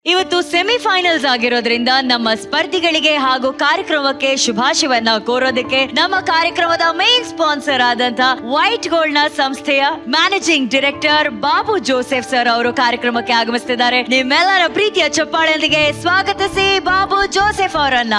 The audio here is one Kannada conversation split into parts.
ಇವತ್ತು ಸೆಮಿಫೈನಲ್ಸ್ ಆಗಿರೋದ್ರಿಂದ ನಮ್ಮ ಸ್ಪರ್ಧಿಗಳಿಗೆ ಹಾಗೂ ಕಾರ್ಯಕ್ರಮಕ್ಕೆ ಶುಭಾಶಯವನ್ನ ಕೋರೋದಕ್ಕೆ ನಮ್ಮ ಕಾರ್ಯಕ್ರಮದ ಮೇನ್ ಸ್ಪಾನ್ಸರ್ ಆದಂತ ವೈಟ್ ಗೋಲ್ಡ್ ನ ಸಂಸ್ಥೆಯ managing director Babu Joseph sir ಅವರು ಕಾರ್ಯಕ್ರಮಕ್ಕೆ ಆಗಮಿಸ್ತಿದ್ದಾರೆ ನಿಮ್ಮೆಲ್ಲರ ಪ್ರೀತಿಯ ಚಪ್ಪಾಳೆಯೊಂದಿಗೆ ಸ್ವಾಗತಿಸಿ ಬಾಬು ಜೋಸೆಫ್ ಅವರನ್ನ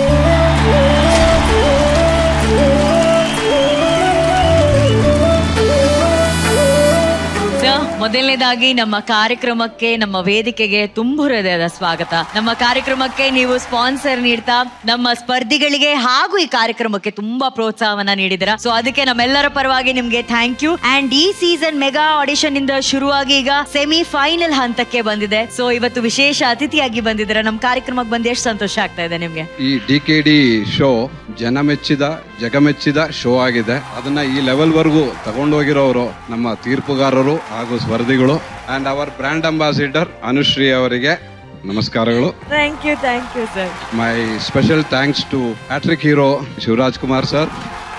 ಸರ್, ಮೊದಲನೇದಾಗಿ ನಮ್ಮ ಕಾರ್ಯಕ್ರಮಕ್ಕೆ ನಮ್ಮ ವೇದಿಕೆಗೆ ತುಂಬು ಹೃದಯದ ಸ್ವಾಗತ ನಮ್ಮ ಕಾರ್ಯಕ್ರಮಕ್ಕೆ ನೀವು ಸ್ಪಾನ್ಸರ್ ನೀಡ್ತಾ ನಮ್ಮ ಸ್ಪರ್ಧಿಗಳಿಗೆ ಹಾಗೂ ಈ ಕಾರ್ಯಕ್ರಮಕ್ಕೆ ತುಂಬಾ ಪ್ರೋತ್ಸಾಹವನ್ನ ನೀಡಿದಿರ ಸೊ ಅದಕ್ಕೆ ನಮ್ಮೆಲ್ಲರ ಪರವಾಗಿ ನಿಮ್ಗೆ ಥ್ಯಾಂಕ್ ಯು ಅಂಡ್ ಈ ಸೀಸನ್ ಮೆಗಾ ಆಡಿಷನ್ ಇಂದ ಶುರುವಾಗಿ ಈಗ ಸೆಮಿ ಫೈನಲ್ ಹಂತಕ್ಕೆ ಬಂದಿದೆ ಸೊ ಇವತ್ತು ವಿಶೇಷ ಅತಿಥಿಯಾಗಿ ಬಂದಿದ್ದೀರಾ ನಮ್ಮ ಕಾರ್ಯಕ್ರಮಕ್ಕೆ ಬಂದು ಎಷ್ಟು ಸಂತೋಷ ಆಗ್ತಾ ಇದೆ ನಿಮ್ಗೆ ಈ ಡಿ ಕೆ ಡಿ ಶೋ ಜನ ಮೆಚ್ಚಿದ ಜಗಮೆಚ್ಚಿದ ಶೋ ಆಗಿದೆ ಅದನ್ನ ಈ ಲೆವೆಲ್ ವರೆಗೂ ತಗೊಂಡೋಗಿರೋರು ನಮ್ಮ ತೀರ್ಪುಗಾರರು ಹಾಗೂ ಸ್ಪರ್ಧಿಗಳು and our brand ambassador Anushree ಅವರಿಗೆ ನಮಸ್ಕಾರಗಳು thank you thank you sir my special thanks to Patrick hero Shivaraj Kumar sir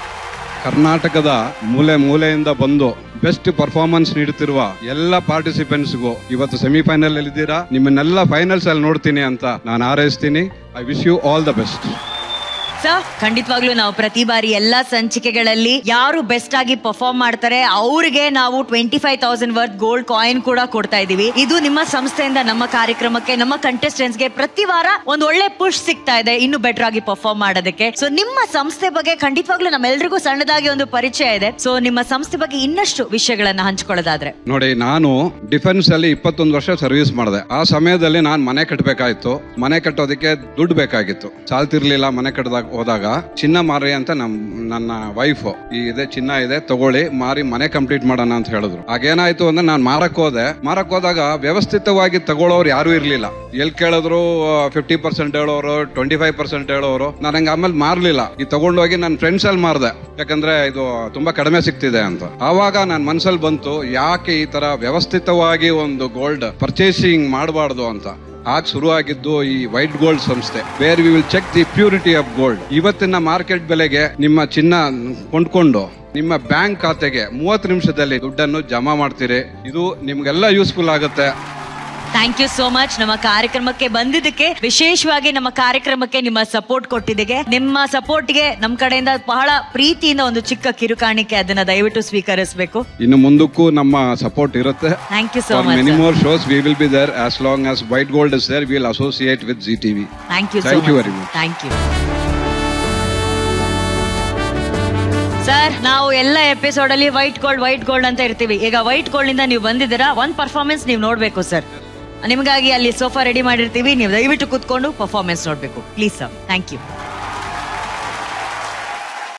ಕರ್ನಾಟಕದ ಮೂಲೆ ಮೂಲೆಯಿಂದ ಬಂದು ಬೆಸ್ಟ್ ಪರ್ಫಾರ್ಮೆನ್ಸ್ ನೀಡುತ್ತಿರುವ ಎಲ್ಲ ಪಾರ್ಟಿಸಿಪೆಂಟ್ಸ್ಗೂ ಇವತ್ತು ಸೆಮಿಫೈನಲ್ ಇದ್ದೀರಾ ನಿಮ್ಮನ್ನೆಲ್ಲ ಫೈನಲ್ಸ್ ಅಲ್ಲಿ ನೋಡ್ತೀನಿ ಅಂತ ನಾನು ಹಾರೈಸ್ತೀನಿ I wish you all the best sir ಖಂಡಿತವಾಗ್ಲೂ ನಾವು ಪ್ರತಿ ಬಾರಿ ಎಲ್ಲಾ ಸಂಚಿಕೆಗಳಲ್ಲಿ ಯಾರು ಬೆಸ್ಟ್ ಆಗಿ ಪರ್ಫಾರ್ಮ್ ಮಾಡ್ತಾರೆ ಅವ್ರಿಗೆ ನಾವು twenty five thousand worth gold coin ಕೂಡ ಕೊಡ್ತಾ ಇದೀವಿ ಇದು ನಿಮ್ಮ ಸಂಸ್ಥೆಯಿಂದ ನಮ್ಮ ಕಾರ್ಯಕ್ರಮಕ್ಕೆ ನಮ್ಮ contestants ಗೆ ಪ್ರತಿ ವಾರ ಒಂದು ಒಳ್ಳೆ ಪುಷ್ ಸಿಗ್ತಾ ಇದೆ ಇನ್ನು ಬೆಟರ್ ಆಗಿ ಪರ್ಫಾರ್ಮ್ ಮಾಡೋದಕ್ಕೆ ಸೊ ನಿಮ್ಮ ಸಂಸ್ಥೆ ಬಗ್ಗೆ ಖಂಡಿತವಾಗ್ಲೂ ನಮ್ಮೆಲ್ರಿಗೂ ಸಣ್ಣದಾಗಿ ಒಂದು ಪರಿಚಯ ಇದೆ ಸೊ ನಿಮ್ಮ ಸಂಸ್ಥೆ ಬಗ್ಗೆ ಇನ್ನಷ್ಟು ವಿಷಯಗಳನ್ನ ಹಂಚ್ಕೊಳ್ಳೋದಾದ್ರೆ ನೋಡಿ ನಾನು ಡಿಫೆನ್ಸ್ ಅಲ್ಲಿ ಇಪ್ಪತ್ತೊಂದು ವರ್ಷ ಸರ್ವಿಸ್ ಮಾಡಿದೆ ಆ ಸಮಯದಲ್ಲಿ ನಾನು ಮನೆ ಕಟ್ಟಬೇಕಾಯ್ತು ಮನೆ ಕಟ್ಟೋದಕ್ಕೆ ದುಡ್ಡು ಬೇಕಾಗಿತ್ತು ಸಾಲ್ತಿರ್ಲಿಲ್ಲ ಮನೆ ಕಟ್ಟದಾಗ ಹೋದಾಗ ಚಿನ್ನ ಮಾರಿ ಅಂತ ನಮ್ ನನ್ನ ವೈಫ್ ಈ ಇದೆ ಚಿನ್ನ ಇದೆ ತಗೊಳ್ಳಿ ಮಾರಿ ಮನೆ ಕಂಪ್ಲೀಟ್ ಮಾಡೋಣ ಅಂತ ಹೇಳಿದ್ರು ಆಗೇನಾಯ್ತು ಅಂದ್ರೆ ನಾನು ಮಾರಕ್ ಹೋದೆ ಮಾರಕ್ ಹೋದಾಗ ವ್ಯವಸ್ಥಿತವಾಗಿ ತಗೊಳ್ಳೋರು ಯಾರು ಇರ್ಲಿಲ್ಲ ಎಲ್ ಕೇಳಿದ್ರು ಫಿಫ್ಟಿ ಪರ್ಸೆಂಟ್ ಹೇಳೋರು ಟ್ವೆಂಟಿ ಫೈವ್ ಪರ್ಸೆಂಟ್ ಹೇಳೋರು ನಾನು ಹಂಗ ಆಮೇಲೆ ಮಾರ್ಲಿಲ್ಲ ಈ ತಗೊಂಡೋಗಿ ನನ್ನ ಫ್ರೆಂಡ್ಸ್ ಅಲ್ಲಿ ಮಾರ್ದೆ ಯಾಕಂದ್ರೆ ಇದು ತುಂಬಾ ಕಡಿಮೆ ಸಿಗ್ತಿದೆ ಅಂತ ಆವಾಗ ನನ್ನ ಮನ್ಸಲ್ಲಿ ಬಂತು ಯಾಕೆ ಈ ತರ ವ್ಯವಸ್ಥಿತವಾಗಿ ಒಂದು ಗೋಲ್ಡ್ ಪರ್ಚೇಸಿಂಗ್ ಮಾಡಬಾರ್ದು ಅಂತ ಆಗ ಶುರುವಾಗಿದ್ದು ಈ ವೈಟ್ ಗೋಲ್ಡ್ ಸಂಸ್ಥೆ where we will check the purity of gold ಇವತ್ತಿನ ಮಾರ್ಕೆಟ್ ಬೆಲೆಗೆ ನಿಮ್ಮ ಚಿನ್ನ ಕೊಂಡ್ಕೊಂಡು ನಿಮ್ಮ ಬ್ಯಾಂಕ್ ಖಾತೆಗೆ ಮೂವತ್ತು ನಿಮಿಷದಲ್ಲಿ ದುಡ್ಡನ್ನು ಜಮಾ ಮಾಡ್ತೀರಿ ಇದು ನಿಮ್ಗೆಲ್ಲ ಯೂಸ್ಫುಲ್ ಆಗುತ್ತೆ ಥ್ಯಾಂಕ್ ಯು ಸೋ ಮಚ್ ನಮ್ಮ ಕಾರ್ಯಕ್ರಮಕ್ಕೆ ಬಂದಿದ್ದಕ್ಕೆ ವಿಶೇಷವಾಗಿ ನಮ್ಮ ಕಾರ್ಯಕ್ರಮಕ್ಕೆ ನಿಮ್ಮ ಸಪೋರ್ಟ್ ಕೊಟ್ಟಿದ್ದಕ್ಕೆ ನಿಮ್ಮ ಸಪೋರ್ಟ್ಗೆ ನಮ್ಮ ಕಡೆಯಿಂದ ಬಹಳ ಪ್ರೀತಿಯಿಂದ ಒಂದು ಚಿಕ್ಕ ಕಿರುಕಾಣಿಕೆ ಅದನ್ನ ದಯವಿಟ್ಟು ಸ್ವೀಕರಿಸಬೇಕು ಇನ್ನು ಮುಂದಕ್ಕೂ ನಮ್ಮ ಸಪೋರ್ಟ್ ಇರುತ್ತೆ thank you so For much many more shows, we will be there as long as White Gold is there. We'll associate with ZTV. Thank you Thank you very much. Thank you sir ನಾವು ಎಲ್ಲ ಎಪಿಸೋಡ್ ಅಲ್ಲಿ ವೈಟ್ ಗೋಲ್ಡ್ ವೈಟ್ ಗೋಲ್ಡ್ ಅಂತ ಇರ್ತೀವಿ ಈಗ ವೈಟ್ ಗೋಲ್ಡ್ ಇಂದ ನೀವು ಬಂದಿದ್ದೀರಾ ಒಂದ್ ಪರ್ಫಾರ್ಮೆನ್ಸ್ ನೀವು ನೋಡ್ಬೇಕು ಸರ್ ನಿಮಗಾಗಿ ಅಲ್ಲಿ ಸೋಫಾ ರೆಡಿ ಮಾಡಿರ್ತೀವಿ ನೀವು ದಯವಿಟ್ಟು ಕೂತ್ಕೊಂಡು ಪರ್ಫಾರ್ಮೆನ್ಸ್ ನೋಡ್ಬೇಕು ಪ್ಲೀಸ್ ಸರ್ ಥ್ಯಾಂಕ್ ಯು